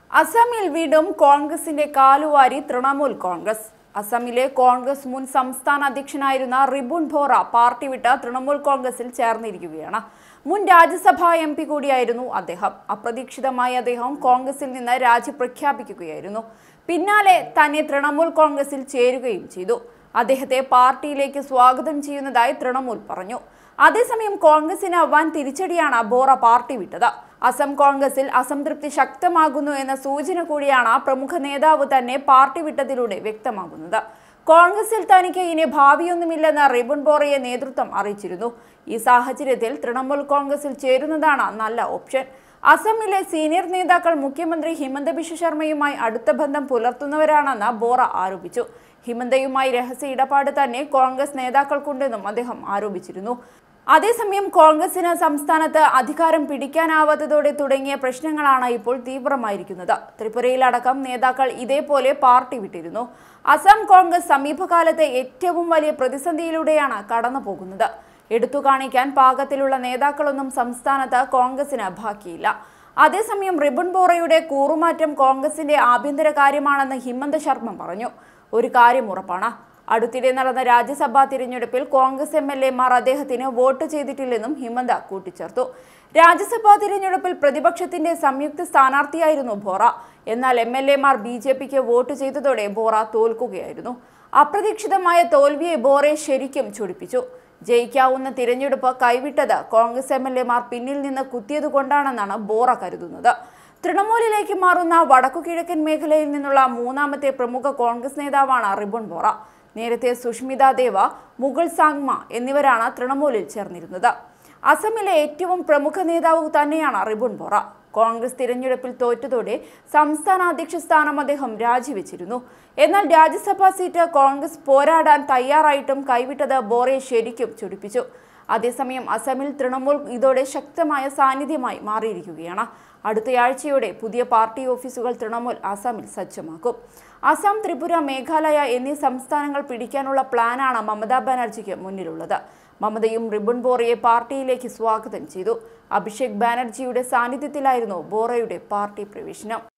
അസമിൽ വീണ്ടും കോൺഗ്രസിന്റെ കാലുവാരി തൃണമൂൽ കോൺഗ്രസ് അസമിലെ കോൺഗ്രസ് മുൻ സംസ്ഥാന അധ്യക്ഷനായിരുന്ന റിബുൺ ഭോറ പാർട്ടി വിട്ട് തൃണമൂൽ കോൺഗ്രസിൽ ചേർന്നിരിക്കുകയാണ് മുൻ രാജ്യസഭാ എം പി കൂടിയായിരുന്നു അദ്ദേഹം അപ്രതീക്ഷിതമായി അദ്ദേഹം കോൺഗ്രസിൽ നിന്ന് രാജി പ്രഖ്യാപിക്കുകയായിരുന്നു പിന്നാലെ തന്നെ തൃണമൂൽ കോൺഗ്രസിൽ ചേരുകയും ചെയ്തു അദ്ദേഹത്തെ പാർട്ടിയിലേക്ക് സ്വാഗതം ചെയ്യുന്നതായി തൃണമൂൽ പറഞ്ഞു അതേസമയം കോൺഗ്രസിന് വൻ തിരിച്ചടിയാണ് ബോറ പാർട്ടി വിട്ടത് അസം കോൺഗ്രസിൽ അസംതൃപ്തി ശക്തമാകുന്നു എന്ന സൂചന കൂടിയാണ് പ്രമുഖ നേതാവ് തന്നെ പാർട്ടി വിട്ടതിലൂടെ വ്യക്തമാകുന്നത് കോൺഗ്രസിൽ തനിക്ക് ഇനി ഭാവിയൊന്നുമില്ലെന്ന് റിബൺ ബോറയെ നേതൃത്വം അറിയിച്ചിരുന്നു ഈ സാഹചര്യത്തിൽ തൃണമൂൽ കോൺഗ്രസിൽ ചേരുന്നതാണ് നല്ല ഓപ്ഷൻ അസമിലെ സീനിയർ നേതാക്കൾ മുഖ്യമന്ത്രി ഹിമന്ത ബിശ്വ ശർമ്മയുമായി അടുത്ത ബന്ധം പുലർത്തുന്നവരാണെന്ന് ബോറ ആരോപിച്ചു ഹിമന്തയുമായി രഹസ്യ ഇടപാട് തന്നെ കോൺഗ്രസ് നേതാക്കൾക്കുണ്ടെന്നും അദ്ദേഹം ആരോപിച്ചിരുന്നു അതേസമയം കോൺഗ്രസിന് സംസ്ഥാനത്ത് അധികാരം പിടിക്കാനാവാത്തതോടെ തുടങ്ങിയ പ്രശ്നങ്ങളാണ് ഇപ്പോൾ തീവ്രമായിരിക്കുന്നത് ത്രിപുരയിലടക്കം നേതാക്കൾ ഇതേപോലെ പാർട്ടി വിട്ടിരുന്നു അസം കോൺഗ്രസ് സമീപകാലത്തെ ഏറ്റവും വലിയ പ്രതിസന്ധിയിലൂടെയാണ് കടന്നു പോകുന്നത് എടുത്തു കാണിക്കാൻ പാകത്തിലുള്ള നേതാക്കളൊന്നും സംസ്ഥാനത്ത് കോൺഗ്രസിന് ബാക്കിയില്ല അതേസമയം റിബൺ ബോറയുടെ കൂറുമാറ്റം കോൺഗ്രസിന്റെ ആഭ്യന്തര കാര്യമാണെന്ന് ഹിമന്ത ശർമ്മ പറഞ്ഞു ഒരു കാര്യം ഉറപ്പാണ് അടുത്തിടെ നടന്ന രാജ്യസഭാ തിരഞ്ഞെടുപ്പിൽ കോൺഗ്രസ് എം എൽ എമാർ അദ്ദേഹത്തിന് വോട്ട് ചെയ്തിട്ടില്ലെന്നും ഹിമന്ത കൂട്ടിച്ചേർത്തു രാജ്യസഭാ തിരഞ്ഞെടുപ്പിൽ പ്രതിപക്ഷത്തിന്റെ സംയുക്ത സ്ഥാനാർത്ഥിയായിരുന്നു ബോറ എന്നാൽ എം എൽ എമാർ ബി ജെ പിക്ക് വോട്ട് ചെയ്തതോടെ ബോറ തോൽക്കുകയായിരുന്നു അപ്രതീക്ഷിതമായ തോൽവിയെ ബോറെ ശരിക്കും ചൊടിപ്പിച്ചു ജയിക്കാവുന്ന തിരഞ്ഞെടുപ്പ് കൈവിട്ടത് കോൺഗ്രസ് എം എൽ എമാർ പിന്നിൽ നിന്ന് കുത്തിയതുകൊണ്ടാണെന്നാണ് ബോറ കരുതുന്നത് തൃണമൂലിലേക്ക് മാറുന്ന വടക്കുകിഴക്കൻ മേഖലയിൽ നിന്നുള്ള മൂന്നാമത്തെ പ്രമുഖ കോൺഗ്രസ് നേതാവാണ് റിബൺ ബോറ നേരത്തെ സുഷ്മിത ദേവ മുഗൾ സാങ്മ എന്നിവരാണ് തൃണമൂലിൽ ചേർന്നിരുന്നത് അസമിലെ ഏറ്റവും പ്രമുഖ നേതാവ് തന്നെയാണ് റിബുൺ ബോറ കോൺഗ്രസ് തിരഞ്ഞെടുപ്പിൽ തോറ്റതോടെ സംസ്ഥാന അധ്യക്ഷ സ്ഥാനം അദ്ദേഹം രാജിവെച്ചിരുന്നു എന്നാൽ രാജ്യസഭാ സീറ്റ് കോൺഗ്രസ് പോരാടാൻ തയ്യാറായിട്ടും കൈവിട്ടത് ബോറയെ ശരിക്കും ചൊടിപ്പിച്ചു അതേസമയം അസമിൽ തൃണമൂൽ ഇതോടെ ശക്തമായ സാന്നിധ്യമായി മാറിയിരിക്കുകയാണ് അടുത്തയാഴ്ചയോടെ പുതിയ പാർട്ടി ഓഫീസുകൾ തൃണമൂൽ അസമിൽ സജ്ജമാക്കും അസം ത്രിപുര മേഘാലയ എന്നീ സംസ്ഥാനങ്ങൾ പിടിക്കാനുള്ള പ്ലാനാണ് മമതാ ബാനർജിക്ക് മുന്നിലുള്ളത് മമതയും റിബൺ ബോറയെ പാർട്ടിയിലേക്ക് സ്വാഗതം ചെയ്തു അഭിഷേക് ബാനർജിയുടെ സാന്നിധ്യത്തിലായിരുന്നു ബോറയുടെ പാർട്ടി പ്രവേശനം